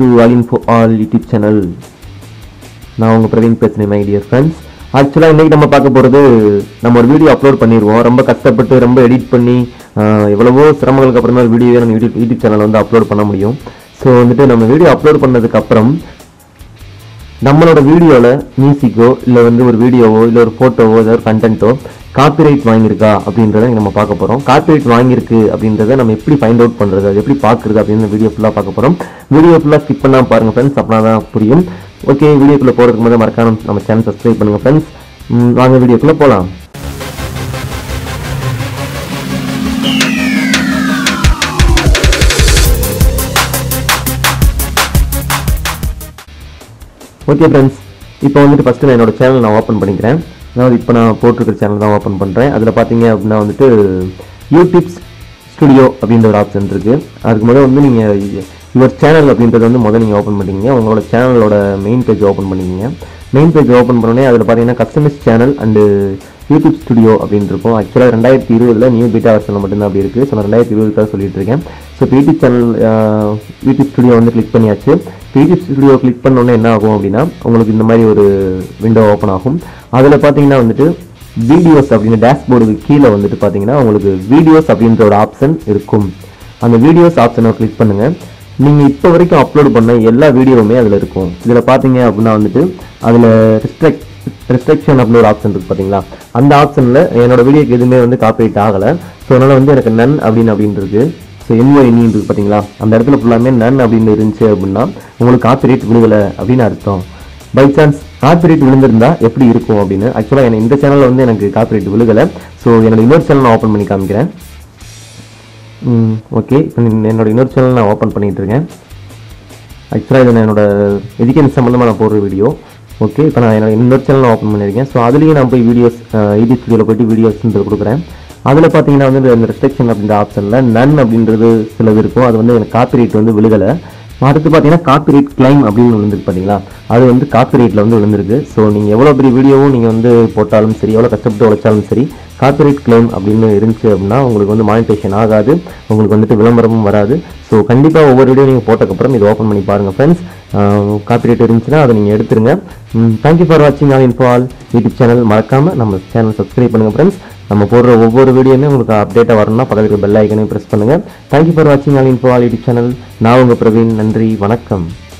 to all info all YouTube channel நான் உங்கள் பிரவீன் பேசுகிறேன் மை டியர் ஃப்ரெண்ட்ஸ் ஆக்சுவலாக இன்றைக்கி நம்ம பார்க்க போகிறது நம்ம ஒரு வீடியோ அப்லோட் பண்ணிடுவோம் ரொம்ப கஷ்டப்பட்டு ரொம்ப எடிட் பண்ணி ஆஹ், எவ்வளவோ சிரமங்களுக்கு அப்புறமா வீடியோவை நம்ம யூடியூப் யூடியூப் சேனல் வந்து அப்லோட் பண்ண முடியும் ஸோ வந்துட்டு நம்ம வீடியோ அப்லோட் பண்ணதுக்கு அப்புறம் நம்மளோட வீடியோவில் மியூசிக்கோ இல்லை வந்து ஒரு வீடியோவோ இல்லை ஒரு ஃபோட்டோவோ இல்லை ஒரு கண்டென்ட்டோ காப்பிரைட் வாங்கியிருக்கா அப்படின்றத இங்க நம்ம பார்க்க போகிறோம் காப்பிரைட் வாங்கியிருக்கு அப்படின்றத நம்ம எப்படி ஃபைண்ட் அவுட் பண்ணுறது அது எப்படி பார்க்குறது அப்படின்னு வீடியோ ஃபுல்லாக பார்க்க போகிறோம் வீடியோ ஃபுல்லாக ஸ்கிப் பண்ணாம பாருங்கள் ஃப்ரெண்ட்ஸ் அப்படின்னா தான் புரியும் ஓகே வீடியோக்குள்ளே போகிறதுக்கு முதல்ல மறக்காம நம்ம சேனல் சப்ஸ்கிரைப் பண்ணுங்கள் ஃப்ரெண்ட்ஸ் வாங்க வீடியோக்குள்ளே போகலாம் ஓகே ஃப்ரெண்ட்ஸ் இப்போ வந்துட்டு ஃபஸ்ட்டு நான் என்னோட சேனல் நான் ஓப்பன் பண்ணிக்கிறேன் அதாவது இப்போ நான் போட்டிருக்கிற சேனல் தான் ஓப்பன் பண்ணுறேன் அதில் பார்த்தீங்க அப்படின்னா வந்துட்டு யூடியூப்ஸ் ஸ்டுடியோ அப்படின்ற ஒரு ஆப்ஷன் இருக்குது அதுக்கு முதல்ல வந்து நீங்கள் யுவர் சேனல் அப்படின்றத வந்து முதல்ல நீங்கள் ஓப்பன் பண்ணிக்கிங்க உங்களோட சேனலோட மெயின் பேஜ் ஓப்பன் பண்ணிக்கிங்க மெயின் பேஜ் ஓப்பன் பண்ணோடனே அதில் பார்த்தீங்கன்னா customise channel and YouTube studio அப்படின்னு இருக்கும் ஆக்சுவலாக ரெண்டாயிரத்தி இருபதில் நியூ பீட்டா வருஷனில் மட்டும்தான் அப்படி இருக்குது ஸோ நான் ரெண்டாயிரத்தி இருபதுக்காக சொல்லிட்டு இருக்கேன் ஸோ இப்போ யூடியூப் சேனல் யூடியூப் ஸ்டுடியோ வந்து கிளிக் பண்ணியாச்சு இப்போ யூடியூப் ஸ்டுடியோ கிளிக் பண்ணோன்னே என்ன ஆகும் அப்படின்னா உங்களுக்கு இந்த மாதிரி ஒரு விண்டோ ஓப்பன் ஆகும் அதில் பார்த்தீங்கன்னா வந்துட்டு வீடியோஸ் அப்படின்னு டேஷ்போர்டுக்கு கீழே வந்துட்டு பார்த்தீங்கன்னா உங்களுக்கு வீடியோஸ் அப்படின்ற ஒரு ஆப்ஷன் இருக்கும் அந்த வீடியோஸ் ஆப்ஷனை கிளிக் பண்ணுங்க நீங்கள் இப்போ வரைக்கும் அப்லோட் பண்ண எல்லா வீடியோவுமே அதில் இருக்கும் இதில் பார்த்தீங்க அப்படின்னா வந்துட்டு அதில் ரிஸ்ட்ரிக்ட் ரெஸ்ட்ரிக்ஷன் அப்படின்னு ஒரு ஆப்ஷன் இருக்கு பார்த்தீங்களா அந்த ஆப்ஷனில் என்னோட வீடியோக்கு எதுவுமே வந்து காப்பிரைட் ஆகலை ஸோ அதனால் வந்து எனக்கு நன் அப்படின்னு அப்படின்னு இருக்கு ஸோ என்ஓ எண்ணி இருக்கு பார்த்தீங்களா அந்த இடத்துல ஃபுல்லாமே நன் அப்படின்னு இருந்துச்சு அப்படின்னா உங்களுக்கு காப்பிரைட் விழுகலை அப்படின்னு அர்த்தம் பை சான்ஸ் காப்பிரைட் விழுந்திருந்தா எப்படி இருக்கும் அப்படின்னு ஆக்சுவலாக எனக்கு இந்த சேனலில் வந்து எனக்கு காப்பிரைட் விழுகலை ஸோ என்னோட இன்னொரு சேனல் நான் ஓப்பன் பண்ணி காமிக்கிறேன் ஓகே இப்போ என்னோட இன்னொரு சேனல் நான் ஓப்பன் பண்ணிட்டு இருக்கேன் ஆக்சுவலாக இது நான் என்னோட எஜுகேஷன் சம்மந்தமாக நான் போடுற வீடியோ ஓகே இப்போ நான் என்னோட இன்னொரு சேனல் ஓப்பன் பண்ணியிருக்கேன் ஸோ அதுலேயும் நான் போய் வீடியோஸ் யூடியூப் ஸ்டுடியோவில் போயிட்டு வீடியோஸ்ன்றது கொடுக்குறேன் அதில் பார்த்தீங்கன்னா வந்து இந்த ரெஸ்ட்ரிக்ஷன் அப்படின்ற ஆப்ஷனில் நன் அப்படின்றது சிலது இருக்கும் அது வந்து எனக்கு காப்பிரைட் வந்து விழுகலை அடுத்து பார்த்தீங்கன்னா காப்பிரைட் கிளைம் அப்படின்னு விழுந்திருக்கு பார்த்தீங்களா அது வந்து காப்பிரைட்டில் வந்து விழுந்திருக்கு ஸோ நீங்கள் எவ்வளோ பெரிய வீடியோவும் நீங்கள் வந்து போட்டாலும் சரி எவ்வளோ கஷ்டப்பட்டு உழைச்சாலும் சரி காப்பிரைட் கிளைம் அப்படின்னு இருந்துச்சு அப்படின்னா உங்களுக்கு வந்து மானிட்டேஷன் ஆகாது உங்களுக்கு வந்துட்டு விளம்பரமும் வராது ஸோ கண்டிப்பாக ஒவ்வொரு வீடியோ நீங்கள் போட்டக்கப்புறம் இது ஓப்பன் பண்ணி பாருங்கள் ஃப்ரெண்ட்ஸ் காப்பிரைட் இருந்துச்சுன்னா அதை நீங்கள் எடுத்துருங்க தேங்க்யூ ஃபார் வாட்சிங் all info all YouTube channel மறக்காமல் நம்ம சேனல் சப்ஸ்கிரைப் பண்ணுங்கள் ஃப்ரெண்ட்ஸ் நம்ம போடுற ஒவ்வொரு வீடியோமே உங்களுக்கு அப்டேட்டாக வரணும்னா பக்கத்தில் பெல் ஐக்கனையும் ப்ரெஸ் பண்ணுங்கள் தேங்க்யூ ஃபார் வாட்சிங் all info all YouTube channel நான் உங்கள் பிரவீன் நன்றி வணக்கம்